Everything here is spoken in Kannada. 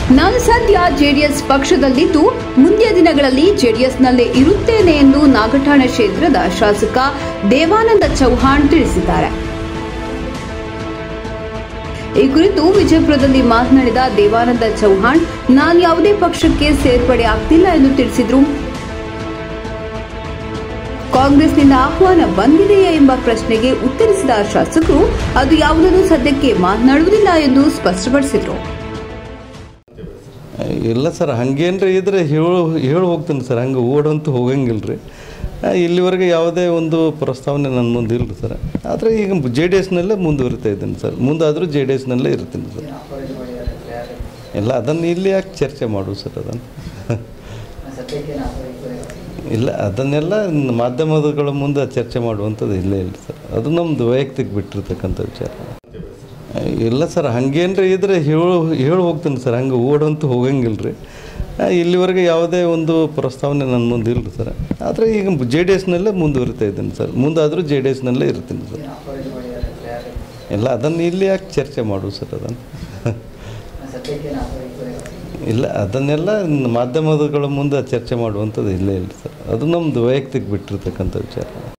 ನಾನು ಸದ್ಯ ಜೆಡಿಎಸ್ ಪಕ್ಷದಲ್ಲಿದ್ದು ಮುಂದಿನ ದಿನಗಳಲ್ಲಿ ಜೆಡಿಎಸ್ನಲ್ಲೇ ಇರುತ್ತೇನೆ ಎಂದು ನಾಗಠಾಣ ಕ್ಷೇತ್ರದ ಶಾಸಕ ದೇವಾನಂದ ಚೌಹಾಣ್ ತಿಳಿಸಿದ್ದಾರೆ ಈ ಕುರಿತು ವಿಜಯಪುರದಲ್ಲಿ ಮಾತನಾಡಿದ ದೇವಾನಂದ ಚೌಹಾಣ್ ನಾನು ಯಾವುದೇ ಪಕ್ಷಕ್ಕೆ ಸೇರ್ಪಡೆ ಆಗ್ತಿಲ್ಲ ಎಂದು ತಿಳಿಸಿದರು ಕಾಂಗ್ರೆಸ್ನಿಂದ ಆಹ್ವಾನ ಬಂದಿದೆಯೇ ಎಂಬ ಪ್ರಶ್ನೆಗೆ ಉತ್ತರಿಸಿದ ಶಾಸಕರು ಅದು ಯಾವುದನ್ನು ಸದ್ಯಕ್ಕೆ ಮಾತನಾಡುವುದಿಲ್ಲ ಎಂದು ಸ್ಪಷ್ಟಪಡಿಸಿದರು ಇಲ್ಲ ಸರ್ ಹಂಗೇನ್ರಿ ಇದ್ರೆ ಹೇಳು ಹೇಳಿ ಹೋಗ್ತೀನಿ ಸರ್ ಹಂಗೆ ಓಡಂತೂ ಹೋಗಂಗಿಲ್ಲ ರೀ ಇಲ್ಲಿವರೆಗೆ ಯಾವುದೇ ಒಂದು ಪ್ರಸ್ತಾವನೆ ನನ್ನ ಮುಂದೆ ಇಲ್ಲ ಸರ್ ಆದರೆ ಈಗ ಜೆ ಡಿ ಎಸ್ನಲ್ಲೇ ಮುಂದುವರಿತಾ ಇದ್ದೀನಿ ಸರ್ ಮುಂದಾದರೂ ಜೆ ಡಿ ಎಸ್ನಲ್ಲೇ ಇರ್ತೀನಿ ಸರ್ ಇಲ್ಲ ಅದನ್ನು ಇಲ್ಲಿ ಯಾಕೆ ಚರ್ಚೆ ಮಾಡು ಸರ್ ಅದನ್ನು ಇಲ್ಲ ಅದನ್ನೆಲ್ಲ ಮಾಧ್ಯಮಗಳ ಮುಂದೆ ಚರ್ಚೆ ಮಾಡುವಂಥದ್ದು ಇಲ್ಲೇ ಇಲ್ಲ ಸರ್ ಅದು ನಮ್ಮದು ವೈಯಕ್ತಿಕ ಬಿಟ್ಟಿರ್ತಕ್ಕಂಥ ವಿಚಾರ ಇಲ್ಲ ಸರ್ ಹಂಗೇನ್ರಿ ಇದ್ರೆ ಹೇಳು ಹೇಳಿ ಹೋಗ್ತೀನಿ ಸರ್ ಹಂಗೆ ಓಡಂತೂ ಹೋಗಂಗಿಲ್ಲ ರೀ ಇಲ್ಲಿವರೆಗೆ ಯಾವುದೇ ಒಂದು ಪ್ರಸ್ತಾವನೆ ನನ್ನ ಮುಂದೆ ಇಲ್ಲ ಸರ್ ಆದರೆ ಈಗ ಜೆ ಡಿ ಎಸ್ನಲ್ಲೇ ಮುಂದುವರಿತಾ ಇದ್ದೀನಿ ಸರ್ ಮುಂದಾದರೂ ಜೆ ಡಿ ಎಸ್ನಲ್ಲೇ ಇರ್ತೀನಿ ಸರ್ ಇಲ್ಲ ಅದನ್ನು ಇಲ್ಲಿ ಯಾಕೆ ಚರ್ಚೆ ಮಾಡು ಸರ್ ಅದನ್ನು ಇಲ್ಲ ಅದನ್ನೆಲ್ಲ ಮಾಧ್ಯಮಗಳ ಮುಂದೆ ಚರ್ಚೆ ಮಾಡುವಂಥದ್ದು ಇಲ್ಲೇ ಇಲ್ಲ ಸರ್ ಅದು ನಮ್ಮದು ವೈಯಕ್ತಿಕ ಬಿಟ್ಟಿರ್ತಕ್ಕಂಥ ವಿಚಾರ